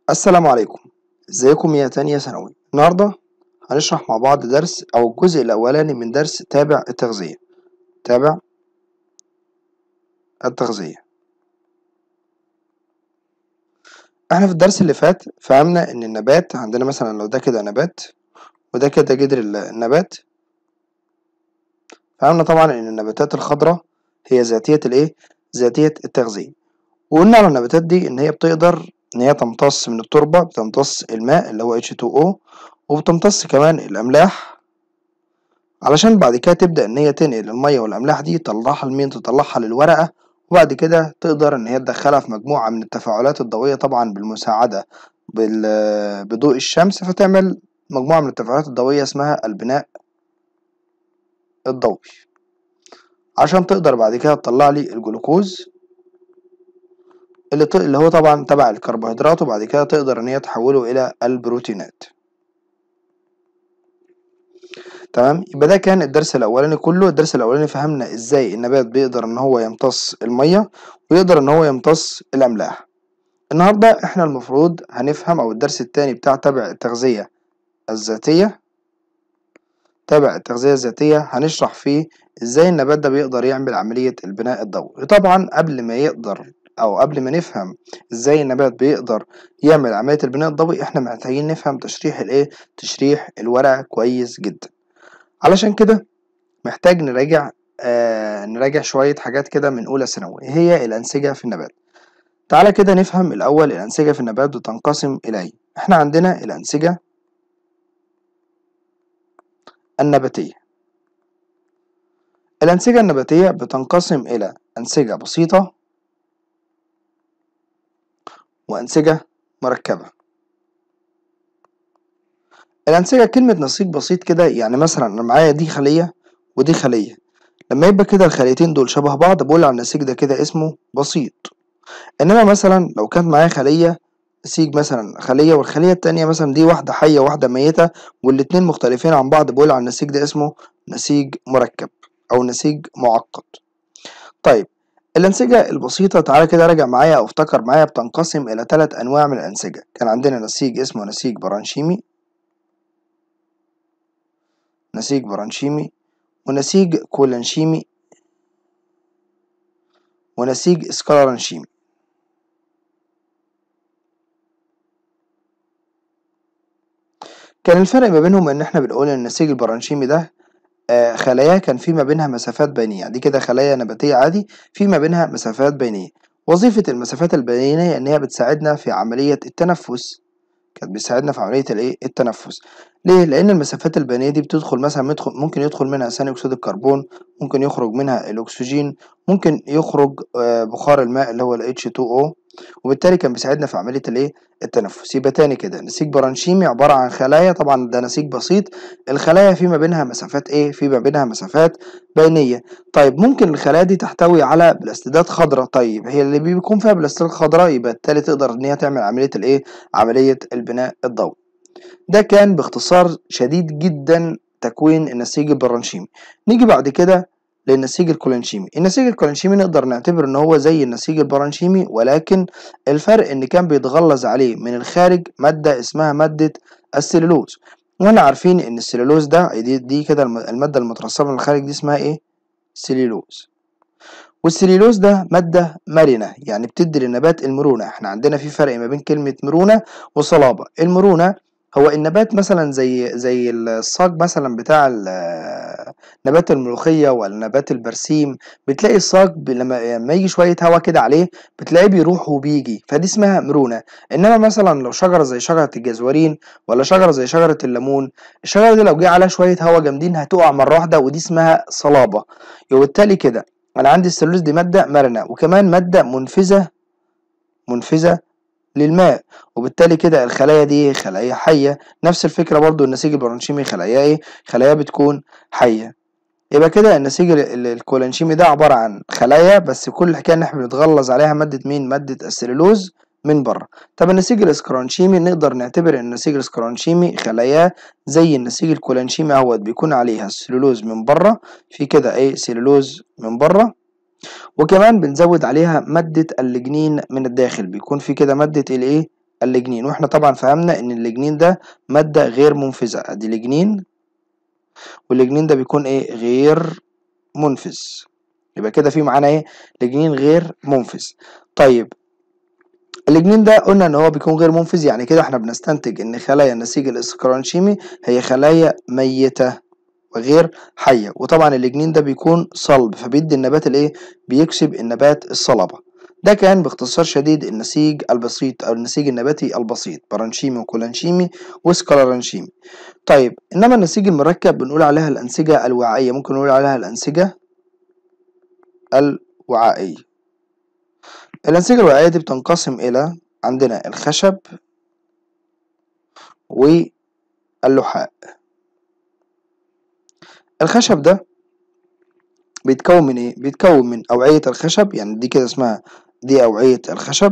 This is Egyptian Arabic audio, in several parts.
السلام عليكم ازيكم يا تانية ثانوي النهاردة هنشرح مع بعض درس او الجزء الاولاني من درس تابع التغذية تابع التغذية احنا في الدرس اللي فات فهمنا ان النبات عندنا مثلا لو ده كده نبات وده كده جدر النبات فهمنا طبعا ان النباتات الخضراء هي ذاتية الايه ذاتية التغذية وقلنا على النباتات دي ان هي بتقدر ان هي تمتص من التربة بتمتص الماء اللي هو H2O وبتمتص كمان الاملاح علشان بعد كده تبدأ ان هي تنقل المية والاملاح دي تطلعها لمين تطلعها للورقة وبعد كده تقدر ان هي تدخلها في مجموعة من التفاعلات الضوئية طبعا بالمساعدة بضوء الشمس فتعمل مجموعة من التفاعلات الضوئية اسمها البناء الضوئي عشان تقدر بعد كده تطلع لي الجلوكوز اللي, ط... اللي هو طبعا تبع الكربوهيدرات وبعد كده تقدر ان هي تحوله الى البروتينات تمام يبقى ده كان الدرس الاولاني كله الدرس الاولاني فهمنا ازاي النبات بيقدر ان هو يمتص الميه ويقدر ان هو يمتص الاملاح النهارده احنا المفروض هنفهم او الدرس التاني بتاع تبع التغذيه الذاتيه تابع التغذية الذاتية هنشرح فيه ازاي النبات ده بيقدر يعمل عملية البناء الضوئي طبعا قبل ما يقدر او قبل ما نفهم ازاي النبات بيقدر يعمل عملية البناء الضوئي احنا محتاجين نفهم تشريح الايه تشريح الورقة كويس جدا علشان كده محتاج نراجع آه نراجع شوية حاجات كده من اولى ثانوي هي الانسجة في النبات تعالى كده نفهم الاول الانسجة في النبات بتنقسم الى احنا عندنا الانسجة النباتية الأنسجة النباتية بتنقسم إلى أنسجة بسيطة وأنسجة مركبة الأنسجة كلمة نسيج بسيط كده يعني مثلا أنا معايا دي خلية ودي خلية لما يبقى كده الخليتين دول شبه بعض بقول على النسيج ده كده اسمه بسيط إنما مثلا لو كانت معايا خلية نسيج مثلا خلية والخلية التانية مثلا دي واحدة حية وواحدة ميتة والاتنين مختلفين عن بعض بقول على النسيج ده اسمه نسيج مركب أو نسيج معقد طيب الأنسجة البسيطة تعالى كده راجع معايا أو افتكر معايا بتنقسم إلى ثلاث أنواع من الأنسجة كان عندنا نسيج اسمه نسيج برانشيمي نسيج برانشيمي ونسيج كولانشيمي ونسيج سكالارانشيمي كان الفرق ما بينهم ان احنا بنقول ان النسيج البرانشيمي ده آه خلايا كان في ما بينها مسافات بينية دي كده خلايا نباتية عادي في ما بينها مسافات بينية وظيفة المسافات البينية ان هي بتساعدنا في عملية التنفس كانت بتساعدنا في عملية الايه التنفس ليه لان المسافات البينية دي بتدخل مثلا ممكن يدخل منها ثاني اكسيد الكربون ممكن يخرج منها الاكسجين ممكن يخرج آه بخار الماء اللي هو ال H2O وبالتالي كان بيساعدنا في عملية الايه التنفس يبقى تاني كده نسيج برانشيمي عبارة عن خلايا طبعا ده نسيج بسيط الخلايا في ما بينها مسافات ايه في ما بينها مسافات بينية طيب ممكن الخلايا دي تحتوي على بلاستيدات خضراء طيب هي اللي بيكون فيها بلاستيدات خضراء يبقى بالتالي تقدر ان هي تعمل عملية الايه عملية البناء الضوئي ده كان باختصار شديد جدا تكوين النسيج البرانشيمي نيجي بعد كده للنسيج الكولانشيمي النسيج الكولانشيمي نقدر نعتبر ان هو زي النسيج البرانشيمي ولكن الفرق ان كان بيتغلظ عليه من الخارج مادة اسمها مادة السلولوز واحنا عارفين ان السلولوز ده دي, دي كده المادة المترسبة من الخارج دي اسمها ايه سليلوز والسليلوز ده مادة مرنة يعني بتدي للنبات المرونة احنا عندنا في فرق ما بين كلمة مرونة وصلابة المرونة هو النبات مثلا زي زي الصاج مثلا بتاع نبات الملوخية ولا نبات البرسيم بتلاقي الصاج لما يجي شوية هوا كده عليه بتلاقيه بيروح وبيجي فدي اسمها مرونة انما مثلا لو شجرة زي شجرة الجزورين ولا شجرة زي شجرة الليمون الشجرة دي لو جه عليها شوية هوا جامدين هتقع مرة واحدة ودي اسمها صلابة وبالتالي كده انا عندي السلوز دي مادة مرنة وكمان مادة منفذة منفذة للماء وبالتالي كده الخلايا دي خلايا حية نفس الفكرة برضو النسيج البرانشيمي خلايا ايه خلايا بتكون حية يبقى كده النسيج الكولانشيمي ده عبارة عن خلايا بس كل الحكاية ان احنا بنتغلظ عليها مادة مين مادة السلولوز من بره طب النسيج الاسكرانشيمي نقدر نعتبر ان النسيج الاسكرانشيمي خلاياه زي النسيج الكولانشيمي اهوت بيكون عليها السلولوز من بره في كده ايه سلولوز من بره وكمان بنزود عليها مادة اللجنين من الداخل بيكون في كده مادة الايه اللجنين واحنا طبعا فهمنا ان اللجنين ده مادة غير منفذة ادي لجنين واللجنين ده بيكون ايه غير منفذ يبقى كده في معانا ايه لجنين غير منفذ طيب اللجنين ده قلنا ان هو بيكون غير منفذ يعني كده احنا بنستنتج ان خلايا النسيج الاسكرانشيمي هي خلايا ميتة وغير حية وطبعا اللجنين ده بيكون صلب فبيدي النبات الايه بيكسب النبات الصلبة ده كان باختصار شديد النسيج البسيط او النسيج النباتي البسيط برانشيمي وكولانشيمي وسكلارانشيمي طيب انما النسيج المركب بنقول عليها الانسجة الوعائية ممكن نقول عليها الانسجة الوعائية الأنسجة الوعائية دي بتنقسم إلى عندنا الخشب واللحاء الخشب ده بيتكون من ايه؟ بيتكون من أوعية الخشب يعني دي كده اسمها دي أوعية الخشب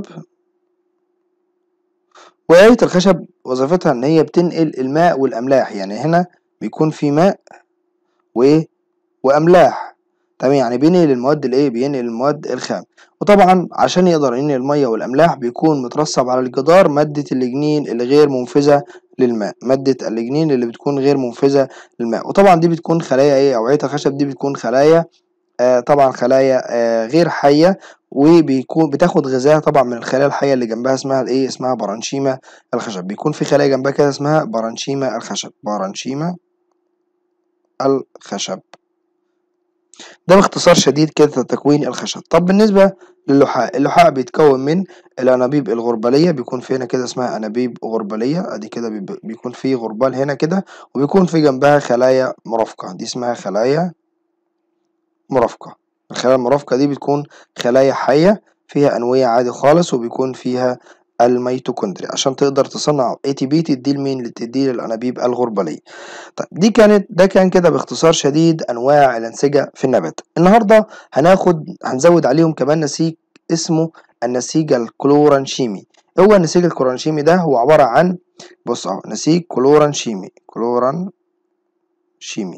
وأوعية الخشب وظيفتها إن هي بتنقل الماء والأملاح يعني هنا بيكون في ماء و... وأملاح تمام يعني بينقل المواد الايه بينقل المواد الخام وطبعا عشان يقدر ينقل الميه والاملاح بيكون مترسب على الجدار ماده اللجنين اللي غير منفذه للماء ماده اللجنين اللي بتكون غير منفذه للماء وطبعا دي بتكون خلايا ايه اوعيه الخشب دي بتكون خلايا آه طبعا خلايا آه غير حيه وبيكون بتاخد غذاء طبعا من الخلايا الحيه اللي جنبها اسمها الايه اسمها برانشيما الخشب بيكون في خلايا جنبها كده اسمها برانشيما الخشب برانشيما الخشب ده باختصار شديد كده تكوين الخشب طب بالنسبة للحاء اللحاء بيتكون من الأنابيب الغربالية بيكون في هنا كده اسمها أنابيب غربالية أدي كده بيكون في غربال هنا كده وبيكون في جنبها خلايا مرافقة دي اسمها خلايا مرافقة الخلايا المرافقة دي بتكون خلايا حية فيها أنوية عادي خالص وبيكون فيها الميتوكوندريا عشان تقدر تصنع اي تي بي تديه لمين لتديه للانابيب الغرباليه طيب دي كانت ده كان كده باختصار شديد انواع الانسجه في النبات النهارده هناخد هنزود عليهم كمان نسيج اسمه النسيج الكلورانشيمي هو النسيج الكلورانشيمي ده هو عباره عن بص اهو نسيج كلورانشيمي كلورانشيمي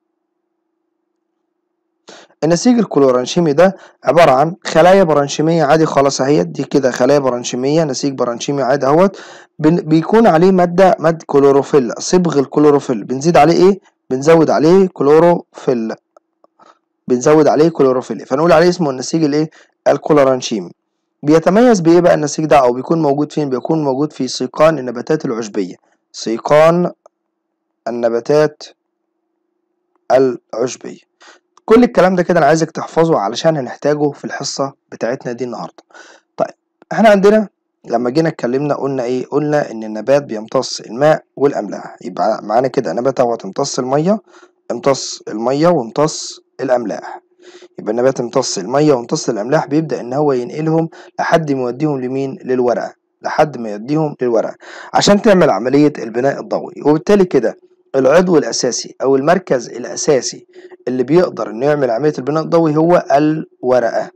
النسيج الكلورانشيمي ده عبارة عن خلايا برانشيمية عادي خالص اهيت دي كده خلايا برانشيمية نسيج برانشيمي عادي اهوت بيكون عليه مادة مادة كلوروفيل صبغ الكلوروفيل بنزيد عليه ايه؟ بنزود عليه كلوروفيل بنزود عليه كلوروفيل فنقول عليه اسمه النسيج الايه؟ الكلورانشيمي بيتميز بايه بقى النسيج ده او بيكون موجود فين؟ بيكون موجود في سيقان النباتات العشبية سيقان النباتات العشبية كل الكلام ده كده انا عايزك تحفظه علشان هنحتاجه في الحصة بتاعتنا دي النهاردة طيب احنا عندنا لما جينا اتكلمنا قلنا ايه قلنا ان النبات بيمتص الماء والاملاح يبقى معانا كده نبات اهوت امتص المية امتص المية وامتص الاملاح يبقى النبات امتص المية وامتص الاملاح بيبدأ ان هو ينقلهم لحد ما يوديهم لمين للورقة لحد ما يوديهم للورقة عشان تعمل عملية البناء الضوئي وبالتالي كده العضو الأساسي أو المركز الأساسي اللي بيقدر إنه يعمل عملية البناء الضوئي هو الورقة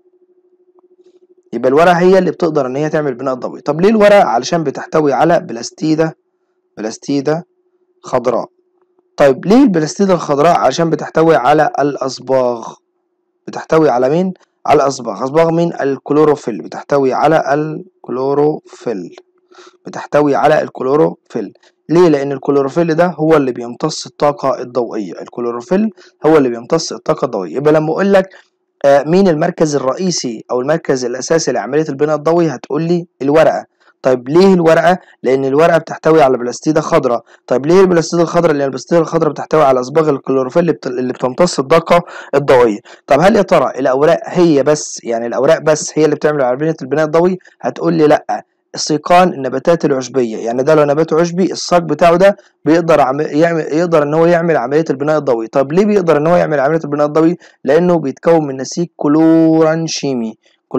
يبقى الورقة هي اللي بتقدر إن هي تعمل بناء ضوئي طب ليه الورقة علشان بتحتوي على بلاستيدة بلاستيدة خضراء طيب ليه البلاستيدة الخضراء علشان بتحتوي على الأصباغ بتحتوي على مين على الأصباغ أصباغ مين الكلوروفيل بتحتوي على الكلوروفيل بتحتوي على الكلوروفيل ليه لان الكلوروفيل ده هو اللي بيمتص الطاقه الضوئيه الكلوروفيل هو اللي بيمتص الطاقه الضوئيه يبقى لما اقول لك آه مين المركز الرئيسي او المركز الاساسي لعمليه البناء الضوئي هتقول لي الورقه طيب ليه الورقه لان الورقه بتحتوي على بلاستيده خضراء طيب ليه البلاستيده الخضراء لان البلاستيده الخضراء بتحتوي على اصباغ الكلوروفيل اللي, بت... اللي بتمتص الطاقه الضوئيه طب هل يا ترى الاوراق هي بس يعني الاوراق بس هي اللي بتعمل عمليه البناء الضوئي هتقول لي لا سيقان النباتات العشبيه يعني ده لو نبات عشبي الساق بتاعه ده بيقدر يعمل يقدر ان هو يعمل عمليه البناء الضوئي طب ليه بيقدر ان هو يعمل عمليه البناء الضوئي لانه بيتكون من نسيج كلورانشيمي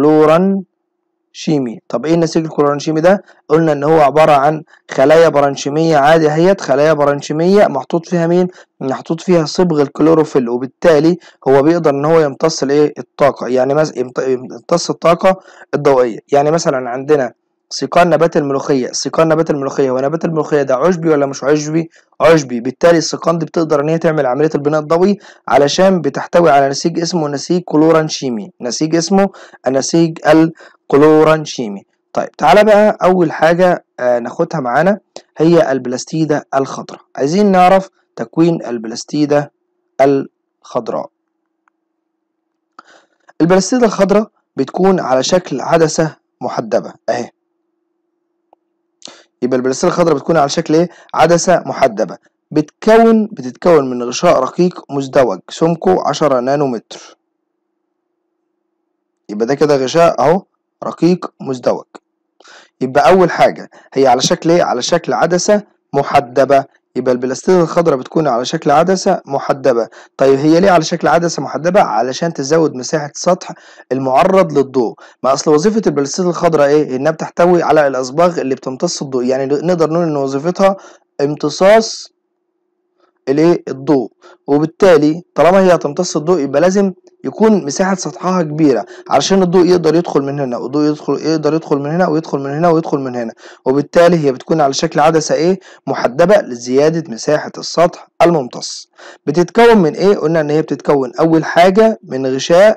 كلورانشيمي طب ايه النسيج الكلورانشيمي ده قلنا ان هو عباره عن خلايا برانشيميه عادي اهيت خلايا برانشيميه محطوط فيها مين محطوط فيها صبغ الكلوروفيل وبالتالي هو بيقدر ان هو يمتص الايه الطاقه يعني مثلا يمتص الطاقه الضوئيه يعني مثلا عندنا سيقان نبات الملوخية سيقان نبات الملوخية هو نبات الملوخية ده عشبي ولا مش عشبي عشبي بالتالي السيقان دي بتقدر ان هي تعمل عملية البناء الضوئي علشان بتحتوي على نسيج اسمه نسيج كلورانشيمي نسيج اسمه النسيج الكلورانشيمي طيب تعالى بقى أول حاجة آه ناخدها معانا هي البلاستيدة الخضراء عايزين نعرف تكوين البلاستيدة الخضراء البلاستيدة الخضراء بتكون على شكل عدسة محدبة أهي يبقى البلاستيدة الخضراء بتكون على شكل إيه؟ عدسة محدبة بتكون بتتكون من غشاء رقيق مزدوج سمكه 10 نانومتر يبقى ده كده غشاء اهو رقيق مزدوج يبقى اول حاجه هي على شكل ايه على شكل عدسه محدبه يبقى البلاستيد الخضراء بتكون على شكل عدسه محدبه طيب هي ليه على شكل عدسه محدبه علشان تزود مساحه سطح المعرض للضوء ما اصل وظيفه البلاستيد الخضراء ايه انها بتحتوي على الاصباغ اللي بتمتص الضوء يعني نقدر نقول ان وظيفتها امتصاص الايه الضوء وبالتالي طالما هي هتمتص الضوء يبقى لازم يكون مساحة سطحها كبيرة علشان الضوء يقدر يدخل من هنا والضوء يدخل يقدر يدخل من هنا ويدخل من هنا ويدخل من هنا وبالتالي هي بتكون على شكل عدسة ايه محدبة لزيادة مساحة السطح الممتص بتتكون من ايه قلنا ان هي بتتكون اول حاجة من غشاء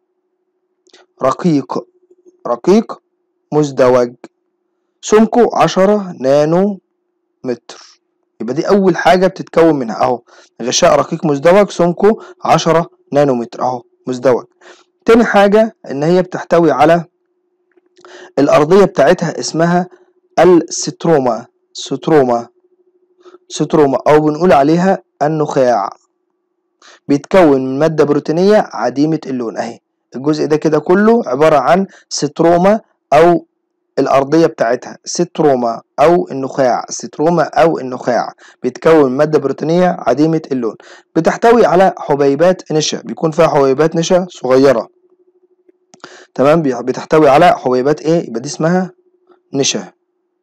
رقيق رقيق مزدوج سمكه عشرة نانو متر يبقى دي اول حاجه بتتكون منها اهو غشاء رقيق مزدوج سمكه 10 نانومتر اهو مزدوج تاني حاجه ان هي بتحتوي على الارضيه بتاعتها اسمها الستروما ستروما ستروما او بنقول عليها النخاع بيتكون من ماده بروتينيه عديمه اللون اهي الجزء ده كده كله عباره عن ستروما او الأرضية بتاعتها ستروما أو النخاع ستروما أو النخاع بيتكون من مادة بروتينية عديمة اللون بتحتوي على حبيبات نشا بيكون فيها حبيبات نشا صغيرة تمام بتحتوي على حبيبات ايه يبقى دي اسمها نشا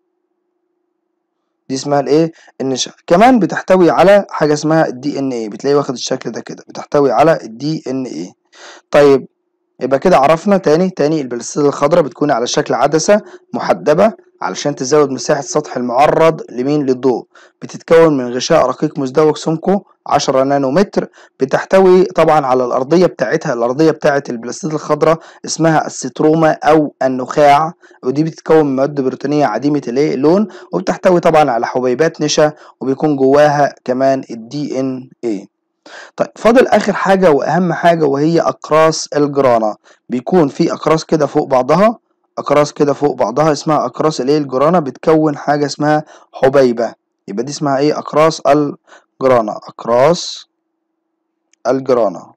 دي اسمها الايه النشا كمان بتحتوي على حاجه اسمها الدي ان ايه بتلاقيه واخد الشكل ده كده بتحتوي على الدي ان ايه طيب يبقى كده عرفنا تاني تاني البلاستيد الخضراء بتكون على شكل عدسة محدبة علشان تزود مساحة سطح المعرض لمين للضوء بتتكون من غشاء رقيق مزدوج سمكه 10 نانومتر بتحتوي طبعا على الأرضية بتاعتها الأرضية بتاعة البلاستيد الخضراء اسمها الستروما أو النخاع ودي بتتكون من مواد بروتينية عديمة اللون وبتحتوي طبعا على حبيبات نشا وبيكون جواها كمان الدي ان ايه طيب فاضل اخر حاجة واهم حاجة وهي اقراص الجرانة بيكون في اقراص كده فوق بعضها اقراص كده فوق بعضها اسمها اقراص الايه الجرانة بتكون حاجة اسمها حبيبة يبقى دي اسمها ايه اقراص الجرانة اقراص الجرانة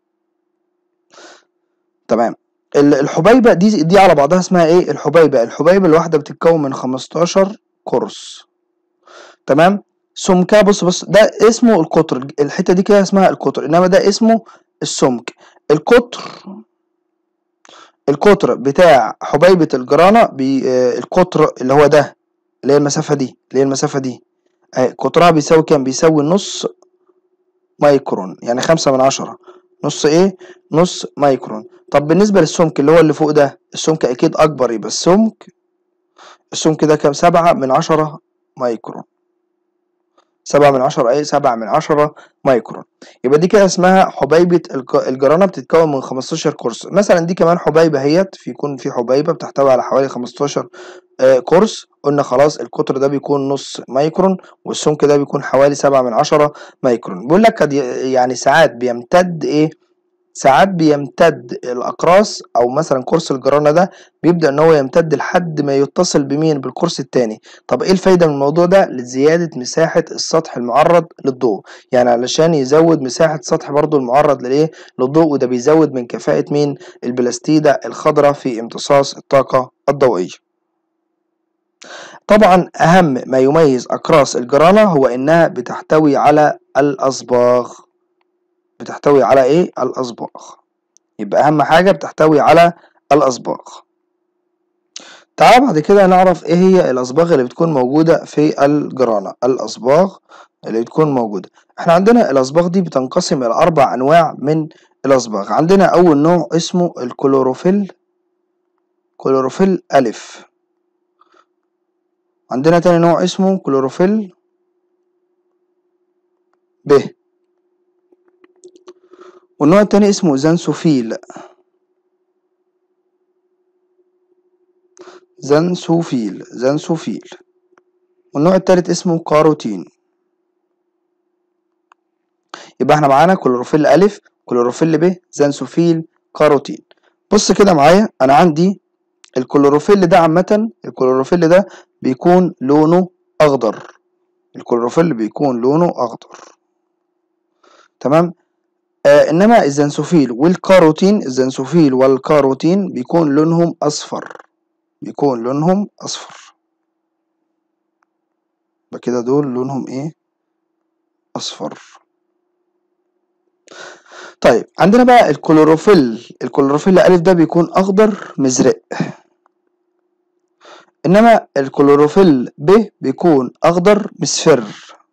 تمام الحبيبة دي دي على بعضها اسمها ايه الحبيبة الحبيبة الواحدة بتتكون من 15 قرص تمام سمكها بص بص ده اسمه القطر الحته دي كده اسمها القطر انما ده اسمه السمك القطر القطر بتاع حبيبه الجرانه بي آه القطر اللي هو ده اللي هي المسافه دي اللي هي المسافه دي اهي قطرها بيساوي كام بيساوي نص مايكرون يعني خمسة من عشرة نص ايه نص مايكرون طب بالنسبه للسمك اللي هو اللي فوق ده السمك اكيد اكبر يبقى السمك السمك ده كام سبعة من عشرة مايكرون سبعة من عشرة ايه سبعة من عشرة مايكرون يبقى دي كده اسمها حبيبة الجرانة بتتكون من خمستاشر قرص مثلا دي كمان حبيبة اهيت في يكون في حبيبة بتحتوي على حوالي خمستاشر آه قرص قلنا خلاص القطر ده بيكون نص مايكرون والسمك ده بيكون حوالي سبعة من عشرة مايكرون بيقول لك يعني ساعات بيمتد ايه ساعات بيمتد الأقراص أو مثلا قرص الجرانة ده بيبدأ إن هو يمتد لحد ما يتصل بمين بالقرص التاني طب إيه الفايدة من الموضوع ده لزيادة مساحة السطح المعرض للضوء يعني علشان يزود مساحة سطح برضو المعرض للإيه للضوء وده بيزود من كفاءة مين البلاستيدة الخضراء في امتصاص الطاقة الضوئية طبعا أهم ما يميز أقراص الجرانة هو إنها بتحتوي على الأصباغ بتحتوي على ايه الاصباغ يبقى اهم حاجة بتحتوي على الاصباغ تعال بعد كده نعرف ايه هي الاصباغ اللي بتكون موجودة في الجرانة الاصباغ اللي بتكون موجودة احنا عندنا الاصباغ دي بتنقسم الى اربع انواع من الاصباغ عندنا اول نوع اسمه الكلوروفيل كلوروفيل الف عندنا تاني نوع اسمه كلوروفيل ب والنوع التاني اسمه زنسوفيل زنسوفيل زنسوفيل والنوع التالت اسمه كاروتين يبقى احنا معانا كلوروفيل ألف كلوروفيل ب زنسوفيل كاروتين بص كده معايا أنا عندي الكلوروفيل ده عامة الكلوروفيل ده بيكون لونه أخضر الكلوروفيل بيكون لونه أخضر تمام آه إنما الزنسوفيل والكاروتين الزنسوفيل والكاروتين بيكون لونهم أصفر بيكون لونهم أصفر يبقى كده دول لونهم إيه أصفر طيب عندنا بقى الكلوروفيل الكلوروفيل ألف ده بيكون أخضر مزرق إنما الكلوروفيل ب بيكون أخضر مصفر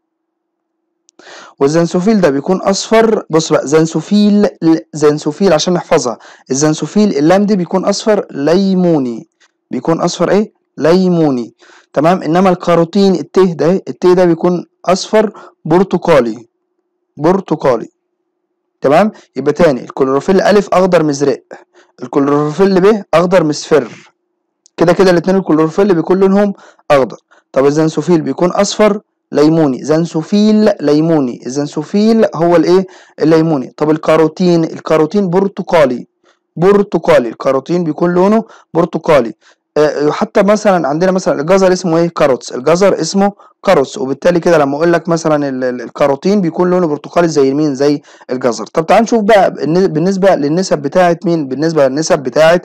والزنسوفيل ده بيكون أصفر بص بقى زنسوفيل زنسوفيل عشان نحفظها الزنسوفيل اللام دي بيكون أصفر ليموني بيكون أصفر إيه؟ ليموني تمام إنما الكاروتين الت ده الت ده بيكون أصفر برتقالي برتقالي تمام يبقى تاني الكلوروفيل ألف أخضر مزرق الكلوروفيل ب أخضر مصفر كده كده الاتنين الكلوروفيل بيكون لونهم أخضر طب الزنسوفيل بيكون أصفر ليموني زنسوفيل ليموني الزنسوفيل هو الايه الليموني طب الكاروتين الكاروتين برتقالي برتقالي الكاروتين بيكون لونه برتقالي آه، حتى مثلا عندنا مثلا الجزر اسمه ايه كاروتس الجزر اسمه كاروتس وبالتالي كده لما اقول لك مثلا ال- ال- الكاروتين بيكون لونه برتقالي زي مين زي الجزر طب تعال نشوف بقى بالن- بالنسبه للنسب بتاعه مين بالنسبه للنسب بتاعه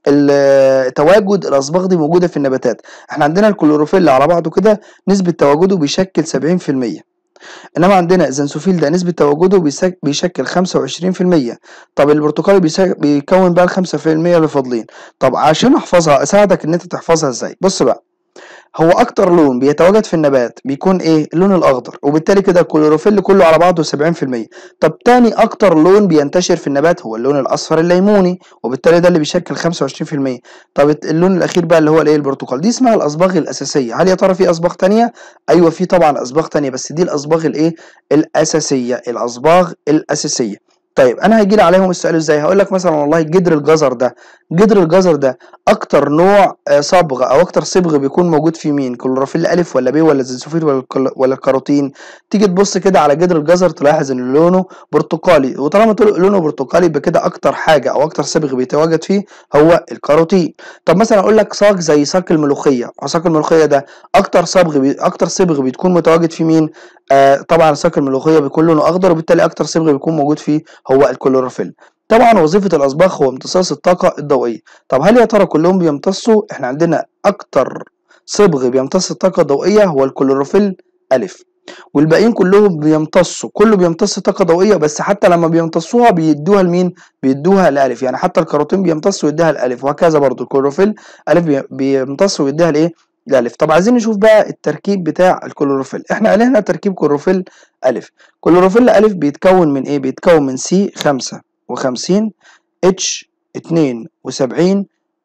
ال- تواجد الاصباغ دي موجوده في النباتات احنا عندنا الكلوروفيل على بعضه كده نسبه تواجده بيشكل 70% انما عندنا الزنسوفيل ده نسبه تواجده بيسك- بيشكل 25% طب البرتقالي بيسا- بيكون بقى ال 5% اللي فاضلين طب عشان احفظها اساعدك ان انت تحفظها ازاي بص بقى هو اكتر لون بيتواجد في النبات بيكون ايه اللون الاخضر وبالتالي كده الكلوروفيل كله على بعضه 70% طب تاني اكتر لون بينتشر في النبات هو اللون الاصفر الليموني وبالتالي ده اللي بيشكل 25% طب اللون الاخير بقى اللي هو الايه البرتقال دي اسمها الاصباغ الاساسيه هل يا ترى في اصباغ تانية ايوه في طبعا اصباغ تانية بس دي الاصباغ الايه الاساسيه الاصباغ الاساسيه طيب انا هيجي لي عليهم السؤال ازاي هقول لك مثلا والله جدر الجزر ده جدر الجزر ده اكتر نوع آه، صبغ او اكتر صبغ بيكون موجود في مين كلوروفيل الف ولا ب ولا زنسوفيل ولا الكل- ولا الكاروتين تيجي تبص كده على جدر الجزر تلاحظ ان لونه برتقالي وطالما طل- لونه برتقالي يبقى كده اكتر حاجه او اكتر صبغ بيتواجد فيه هو الكاروتين طب مثلا اقول لك صاج زي صاج الملوخيه صاج الملوخيه ده اكتر صبغ بي... اكتر صبغ بيكون متواجد فيه مين آه طبعا صاج الملوخيه بيكون لونه اخضر وبالتالي اكتر صبغ بيكون موجود فيه هو الكلوروفيل طبعا وظيفة الأصباغ هو امتصاص الطاقة الضوئية طب هل يا ترى كلهم بيمتصوا احنا عندنا أكتر صبغ بيمتص الطاقة الضوئية هو الكلوروفيل ألف والباقيين كلهم بيمتصوا كله بيمتص طاقة ضوئية بس حتى لما بيمتصوها بيدوها لمين بيدوها لألف يعني حتى الكاروتين بيمتص ويديها الألف وهكذا برضو الكلوروفيل ألف بي- بيمتص ويديها الإيه الألف طب عايزين نشوف بقى التركيب بتاع الكلوروفيل احنا قالنا تركيب كلوروفيل ألف كلوروفيل ألف بيتكون من إيه بيتكون من سي خمسة وخمسين اتش اتنين وسبعين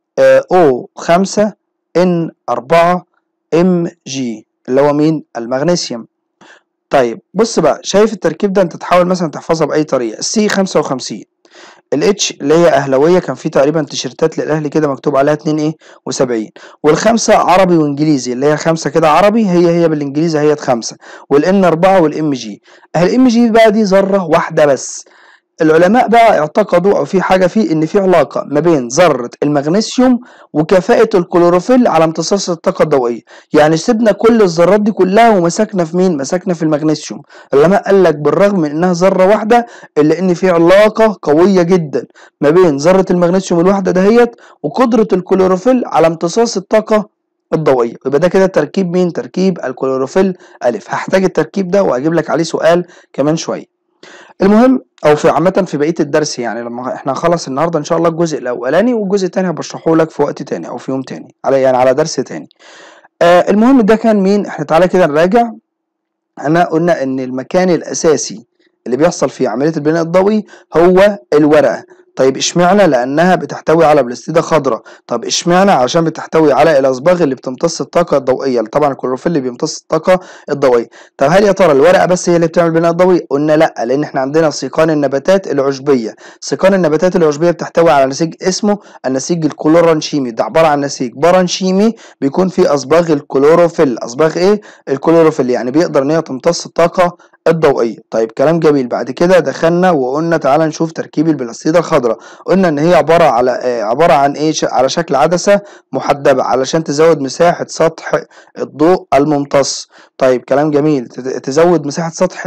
او خمسة ان أربعة ام جي اللي هو مين المغنيسيوم طيب بص بقى شايف التركيب ده انت تحاول مثلا تحفظها بأي طريقة السي خمسة وخمسين الاتش اللي هي اهلاويه كان في تقريبا تيشيرتات للاهلي كده مكتوب عليها 2 ايه و70 والخمسه عربي وانجليزي اللي هي خمسه كده عربي هي هي بالانجليزي هي خمسه والان 4 والام جي الام جي بقى دي ذره واحده بس العلماء بقى اعتقدوا او في حاجه فيه ان في علاقه ما بين ذره المغنيسيوم وكفاءه الكلوروفيل على امتصاص الطاقه الضوئيه يعني سيبنا كل الذرات دي كلها ومسكنا في مين مسكنا في المغنيسيوم العلماء قال لك بالرغم من انها ذره واحده الا ان في علاقه قويه جدا ما بين ذره المغنيسيوم الواحده دهيت وقدره الكلوروفيل على امتصاص الطاقه الضوئيه يبقى ده كده تركيب مين تركيب الكلوروفيل الف هحتاج التركيب ده واجيب لك عليه سؤال كمان شويه المهم او في عامه في بقيه الدرس يعني لما احنا هنخلص النهارده ان شاء الله الجزء الاولاني والجزء الثاني هبشرحه لك في وقت تاني او في يوم تاني على يعني على درس تاني آه المهم ده كان مين احنا تعالى كده نراجع احنا قلنا ان المكان الاساسي اللي بيحصل فيه عمليه البناء الضوئي هو الورقه طيب اشمعنى لانها بتحتوي على بلاستيده خضراء طب اشمعنى عشان بتحتوي على الاصباغ اللي بتمتص الطاقه الضوئيه طبعا الكلوروفيل اللي بيمتص الطاقه الضوئيه طب هل يا ترى الورقه بس هي اللي بتعمل بناء ضوئي قلنا لا لان احنا عندنا سيقان النباتات العشبيه سيقان النباتات العشبيه بتحتوي على نسيج اسمه النسيج الكلورانشيمي ده عباره عن نسيج برانشيمي بيكون فيه اصباغ الكلوروفيل اصباغ ايه الكلوروفيل يعني بيقدر ان هي تمتص الطاقه الضوئيه طيب كلام جميل بعد كده دخلنا وقلنا تعالى نشوف تركيب البلاستيده الخضراء قلنا ان هي عباره على آه عباره عن ايه ش... على شكل عدسه محدبه علشان تزود مساحه سطح الضوء الممتص طيب كلام جميل تزود مساحه سطح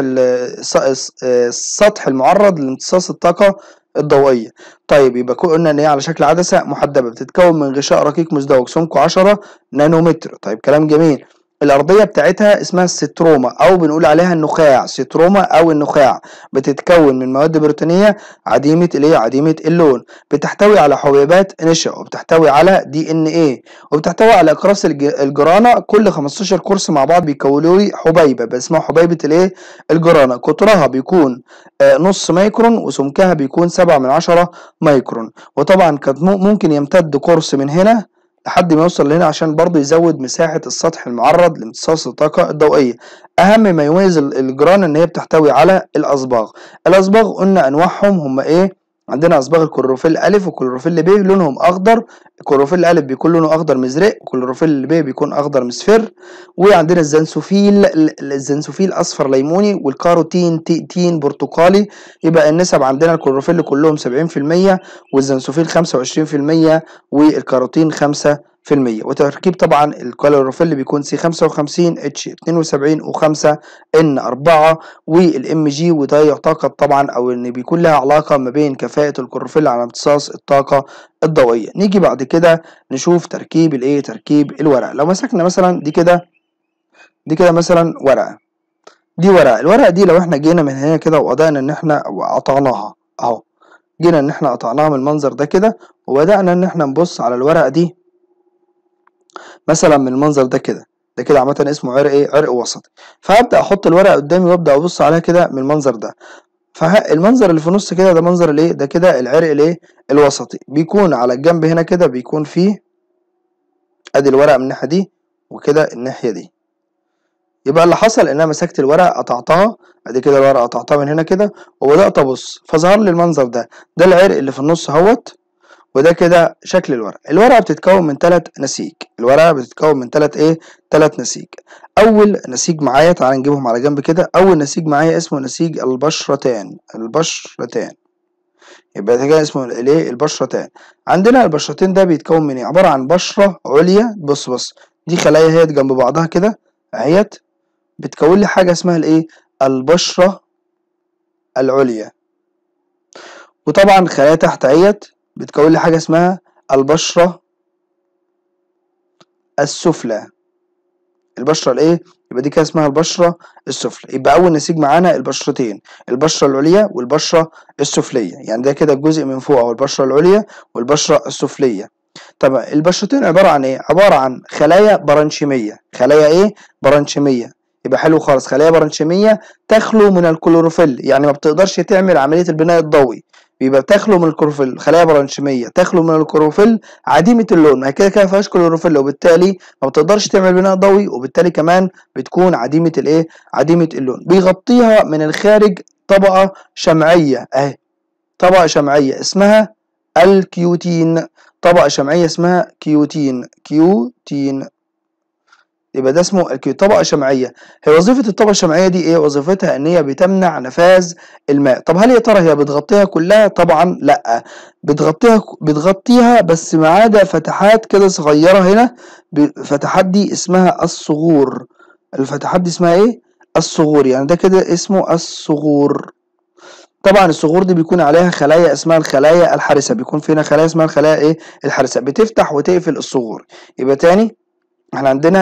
السطح المعرض لامتصاص الطاقه الضوئيه طيب يبقى قلنا ان هي على شكل عدسه محدبه بتتكون من غشاء رقيق مزدوج سمكه 10 نانومتر طيب كلام جميل الأرضية بتاعتها اسمها الستروما أو بنقول عليها النخاع ستروما أو النخاع بتتكون من مواد بروتينية عديمة الإيه عديمة اللون بتحتوي على حبيبات نشا وبتحتوي على دي إن إيه وبتحتوي على أقراص الجرانة كل 15 قرص مع بعض بيكونوا لي حبيبة اسمها حبيبة الإيه الجرانة قطرها بيكون آه نص مايكرون وسمكها بيكون 7 من 10 مايكرون وطبعا كانت ممكن يمتد قرص من هنا لحد ما يوصل لهنا عشان برضه يزود مساحة السطح المعرض لامتصاص الطاقة الضوئية أهم ما يميز الجران إن هي بتحتوي على الأصباغ الأصباغ قلنا أنواعهم هم إيه عندنا اصباغ الكلوروفيل الف والكلوروفيل ب لونهم اخضر الكلوروفيل الالف بيكون لونه اخضر مزرق والكلوروفيل ب بيكون اخضر مصفر وعندنا الزنسوفيل الزنسوفيل اصفر ليموني والكاروتين تين برتقالي يبقى النسب عندنا الكلوروفيل كلهم 70% والزنسوفيل 25% والكاروتين 5 في المية وتركيب طبعا الكلوروفيل بيكون سي 55 اتش 72 و5 ان 4 والام جي وده يعتقد طبعا او ان بيكون لها علاقه ما بين كفاءه الكلوروفيل على امتصاص الطاقه الضوئيه نيجي بعد كده نشوف تركيب الايه تركيب الورق لو مسكنا مثلا دي كده دي كده مثلا ورقه دي ورقه الورقه دي لو احنا جينا من هنا كده وبدانا ان احنا قطعناها اهو جينا ان احنا قطعناها من المنظر ده كده وبدانا ان احنا نبص على الورقه دي مثلا من المنظر ده كده ده كده عامة اسمه عرق ايه عرق وسطي فهبدأ احط الورقة قدامي وابدأ ابص عليها كده من المنظر ده فالمنظر اللي في النص كده ده منظر الايه ده كده العرق الايه الوسطي بيكون على الجنب هنا كده بيكون فيه ادي الورقة من الناحية دي وكده الناحية دي يبقى اللي حصل ان انا مسكت الورقة قطعتها ادي كده الورقة قطعتها من هنا كده وبدأت ابص فظهر لي المنظر ده ده العرق اللي في النص اهوت وده كده شكل الورقة الورقة بتتكون من ثلاث نسيج الورقة بتتكون من ثلاث ايه ثلاث نسيج اول نسيج معايا تعال نجيبهم على جنب كده اول نسيج معايا اسمه نسيج البشرتان البشرتان يبقى ده كده اسمه الايه البشرتان عندنا البشرتين ده بيتكون من ايه عبارة عن بشرة عليا بص بص دي خلايا اهيت جنب بعضها كده اهيت بتكون لي حاجة اسمها الايه البشرة العليا وطبعا خلايا تحت اهيت بتكون لي حاجة اسمها البشرة السفلى البشرة الايه يبقى دي كده اسمها البشرة السفلى يبقى أول نسيج معانا البشرتين البشرة العليا والبشرة السفلية يعني ده كده الجزء من فوق أو البشرة العليا والبشرة السفلية طب البشرتين عبارة عن ايه عبارة عن خلايا برانشيمية خلايا ايه برانشيمية يبقى حلو خالص خلايا برانشيمية تخلو من الكلوروفيل يعني ما بتقدرش تعمل عملية البناء الضوئي بيبقى بتخلو من الكلوروفيل خلايا برانشيميه تخلو من الكلوروفيل عديمه اللون ما كده كده ما فيهاش كلوروفيل وبالتالي ما بتقدرش تعمل بناء ضوئي وبالتالي كمان بتكون عديمه الايه عديمه اللون بيغطيها من الخارج طبقه شمعيه اهي طبقه شمعيه اسمها الكيوتين طبقه شمعيه اسمها كيوتين كيوتين يبقى ده اسمه الكيو طبقة شمعية هي وظيفة الطبقة الشمعية دي ايه وظيفتها ان هي بتمنع نفاذ الماء طب هل يا ترى هي بتغطيها كلها طبعا لا بتغطيها بتغطيها بس ما عدا فتحات كده صغيرة هنا فتحات دي اسمها الصغور الفتحات دي اسمها ايه الصغور يعني ده كده اسمه الصغور طبعا الصغور دي بيكون عليها خلايا اسمها الخلايا الحارسة بيكون فينا خلايا اسمها الخلايا ايه الحارسة بتفتح وتقفل الصغور يبقى تاني احنا عندنا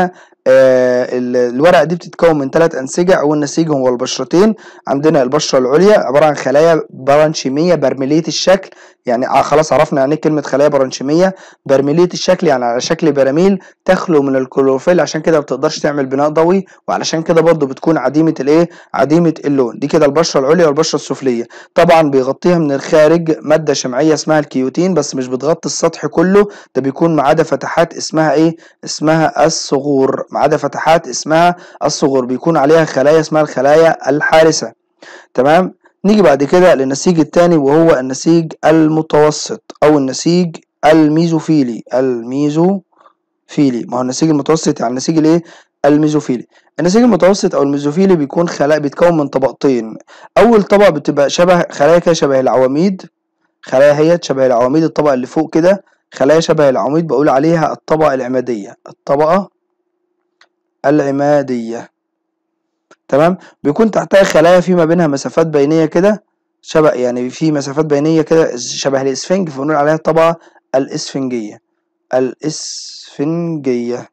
آه ال- الورقة دي بتتكون من ثلاث أنسجة أول نسيج هو البشرتين عندنا البشرة العليا عبارة عن خلايا برانشيمية برميلية الشكل يعني ع- خلاص عرفنا يعني ايه كلمة خلايا برانشيمية برميلية الشكل يعني على شكل براميل تخلو من الكلوروفيل عشان كده ما بتقدرش تعمل بناء ضوئي وعلشان كده برضو بتكون عديمة الايه عديمة اللون دي كده البشرة العليا والبشرة السفلية طبعا بيغطيها من الخارج مادة شمعية اسمها الكيوتين بس مش بتغطي السطح كله ده بيكون ما عدا فتحات اسمها ايه اسمها الصغور ما عدا فتحات اسمها الصغور بيكون عليها خلايا اسمها الخلايا الحارسة تمام نيجي بعد كده للنسيج التاني وهو النسيج المتوسط او النسيج الميزوفيلي الميزوفيلي ما هو النسيج المتوسط يعني النسيج الايه الميزوفيلي النسيج المتوسط او الميزوفيلي بيكون خلايا بيتكون من طبقتين اول طبقه بتبقى شبه خلايا كده شبه العواميد خلايا هي شبه العواميد الطبقه اللي فوق كده خلايا شبه العواميد بقول عليها الطبقه العماديه الطبقه العماديه تمام بيكون تحتها خلايا في ما بينها مسافات بينيه كده شبه يعني في مسافات بينيه كده شبه الاسفنج فبنقول عليها الطبقه الاسفنجيه الاسفنجيه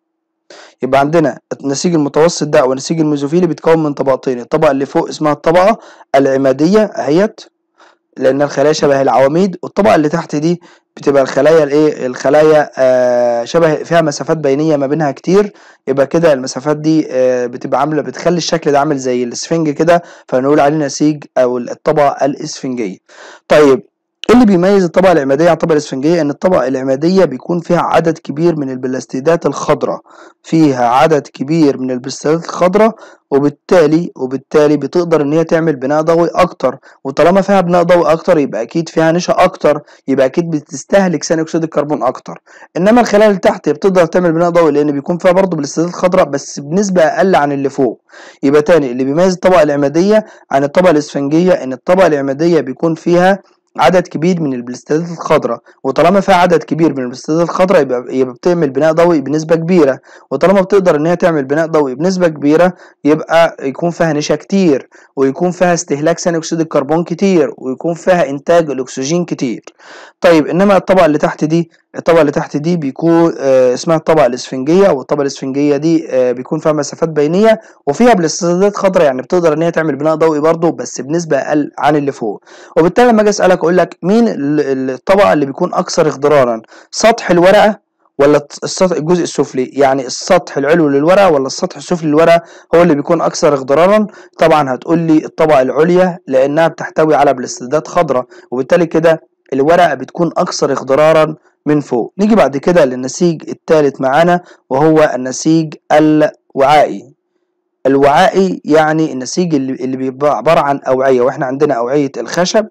يبقى عندنا النسيج المتوسط ده والنسيج الميزوفيلي بيتكون من طبقتين الطبقه اللي فوق اسمها الطبقه العماديه اهيت لان الخلايا شبه العواميد والطبقه اللي تحت دي بتبقى الخلايا الايه الخلايا آه شبه فيها مسافات بينيه ما بينها كتير يبقى كده المسافات دي آه بتبقى عامله بتخلي الشكل ده عامل زي الاسفنج كده فنقول عليه نسيج او الطبقه الاسفنجيه طيب ايه اللي بيميز الطبقه العماديه عن الطبقه الاسفنجيه ان الطبقه العماديه بيكون فيها عدد كبير من البلاستيدات الخضراء فيها عدد كبير من البلاستيدات الخضراء وبالتالي وبالتالي بتقدر ان هي تعمل بناء ضوئي اكتر وطالما فيها بناء ضوئي اكتر يبقى اكيد فيها نشا اكتر يبقى اكيد بتستهلك ثاني اكسيد الكربون اكتر انما الخلايا اللي تحت بتقدر تعمل بناء ضوئي لان بيكون فيها برضه بلاستيدات خضراء بس بنسبه اقل عن اللي فوق يبقى تاني اللي بيميز الطبقه العماديه عن الطبقه الاسفنجيه ان الطبقه العماديه بيكون فيها عدد كبير من البلاستيدات الخضراء وطالما فيها عدد كبير من البلاستيدات الخضراء يبقى يبقى بتعمل بناء ضوئي بنسبه كبيره وطالما بتقدر ان هي تعمل بناء ضوئي بنسبه كبيره يبقى يكون فيها نشا كتير ويكون فيها استهلاك ثاني اكسيد الكربون كتير ويكون فيها انتاج الاكسجين كتير طيب انما الطبقه اللي تحت دي الطبقه اللي تحت دي بيكون آه اسمها الطبقه الاسفنجيه والطبقه الاسفنجيه دي آه بيكون فيها مسافات بينيه وفيها بلاستيدات خضراء يعني بتقدر ان هي تعمل بناء ضوئي برضه بس بنسبه اقل عن اللي فوق وبالتالي لما اجي اسالك اقول لك مين الطبقه اللي بيكون اكثر اخضرارا سطح الورقه ولا السطح الجزء السفلي يعني السطح العلوي للورقه ولا السطح السفلي للورقه هو اللي بيكون اكثر اخضرارا طبعا هتقول لي الطبقه العليا لانها بتحتوي على بلاستيدات خضراء وبالتالي كده الورقه بتكون اكثر اخضرارا من فوق نيجي بعد كده للنسيج الثالث معانا وهو النسيج الوعائي الوعائي يعني النسيج اللي, اللي بيبقى عبارة عن أوعية وإحنا عندنا أوعية الخشب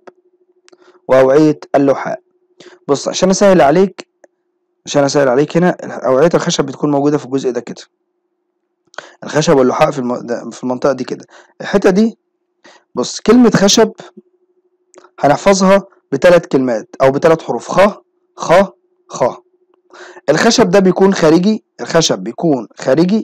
وأوعية اللحاء بص عشان أسهل عليك عشان أسهل عليك هنا أوعية الخشب بتكون موجودة في الجزء ده كده الخشب واللحاء في, الم... في المنطقة دي كده الحتة دي بص كلمة خشب هنحفظها بثلاث كلمات أو بثلاث حروف خ خ خ الخشب ده بيكون خارجي الخشب بيكون خارجي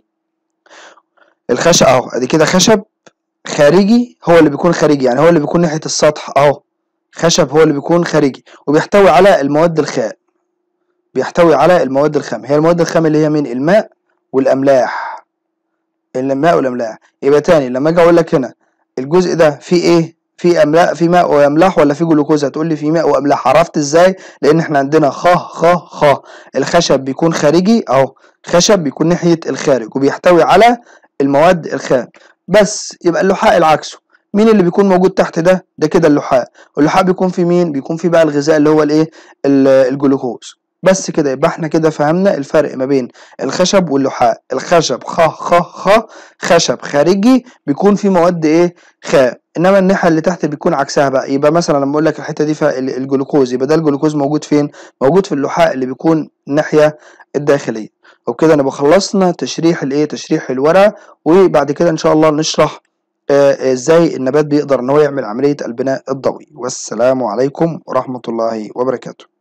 الخشب اهو ادي كده خشب خارجي هو اللي بيكون خارجي يعني هو اللي بيكون ناحية السطح اهو خشب هو اللي بيكون خارجي وبيحتوي على المواد الخام بيحتوي على المواد الخام هي المواد الخام اللي هي من الماء والاملاح الماء والاملاح يبقى تاني لما اجي اقول لك هنا الجزء ده فيه ايه في املاح في ماء واملاح ولا في جلوكوز هتقول لي في ماء واملاح عرفت ازاي لان احنا عندنا خ خ خ الخشب بيكون خارجي اهو خشب بيكون ناحيه الخارج وبيحتوي على المواد الخام بس يبقى اللحاء العكسه مين اللي بيكون موجود تحت ده ده كده اللحاء اللحاء بيكون في مين بيكون في بقى الغذاء اللي هو الايه الجلوكوز بس كده يبقى احنا كده فهمنا الفرق ما بين الخشب واللحاء الخشب خ خ خ خشب خارجي بيكون فيه مواد ايه خام انما الناحيه اللي تحت بيكون عكسها بقى يبقى مثلا لما اقول لك الحته دي فيها الجلوكوز يبقى ده الجلوكوز موجود فين موجود في اللحاء اللي بيكون الناحيه الداخليه وبكده نبقى خلصنا تشريح الايه تشريح الورقه وبعد كده ان شاء الله نشرح آه ازاي النبات بيقدر ان هو يعمل عمليه البناء الضوئي والسلام عليكم ورحمه الله وبركاته